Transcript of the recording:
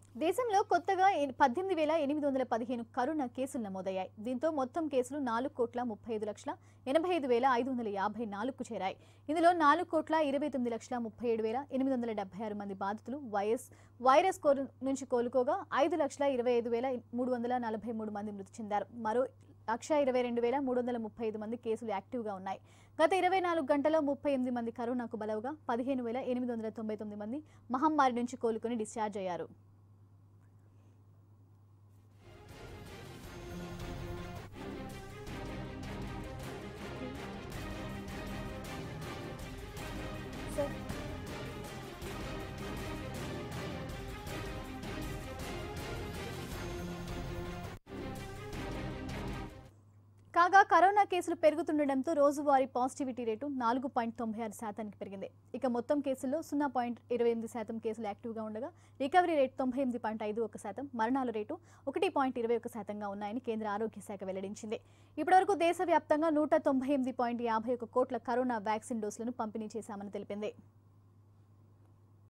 దేశంలో కొత్తగా ఎన్- పద్దెనిమిది వేల ఎనిమిది వందల పదిహేను కరోనా కేసులు నమోదయ్యాయి దీంతో మొత్తం కేసులు నాలుగు కోట్ల ముప్పై ఐదు లక్షల ఎనభై ఐదు వేల ఐదు వందల యాభై నాలుగుకు చేరాయి ఇందులో నాలుగు కోట్ల ఇరవై తొమ్మిది లక్షల ముప్పై ఏడు వేల ఎనిమిది వందల డెబ్బై ఆరు మంది బాధితులు వైఎస్ వైరస్ కోరు నుంచి కోలుకోగా ఐదు లక్షల ఇరవై ఐదు వేల మూడు వందల నలభై మూడు మంది మృతి చెందారు మరో లక్ష ఇరవై రెండు వేల మూడు వందల ముప్పై ఐదు మంది కేసులు యాక్టివ్గా ఉన్నాయి గత ఇరవై నాలుగు గంటల్లో ముప్పై ఎనిమిది మంది కరోనాకు బలవుగా పదిహేను వేల ఎనిమిది వందల తొంభై తొమ్మిది మంది మహమ్మారి నుంచి కోలుకొని డిశ్చార్జ్ అయ్యారు సార్ కాగా కరోనా కేసులు పెరుగుతుండటంతో రోజువారీ పాజిటివిటీ రేటు నాలుగు పాయింట్ తొంభై ఆరు శాతానికి పెరిగింది ఇక మొత్తం కేసుల్లో సున్నా పాయింట్ ఇరవై ఎనిమిది శాతం కేసులు యాక్టివ్గా ఉండగా రికవరీ రేటు తొంభై ఎనిమిది పాయింట్ ఐదు ఒక శాతం మరణాల రేటు ఒకటి పాయింట్ ఇరవై ఒక శాతంగా ఉన్నాయని కేంద్ర ఆరోగ్య శాఖ వెల్లడించింది ఇప్పటివరకు దేశవ్యాప్తంగా నూట తొంభై ఎనిమిది పాయింట్ యాభై ఒక కోట్ల కరోనా వ్యాక్సిన్ డోసులను పంపిణీ చేశామని తెలిపింది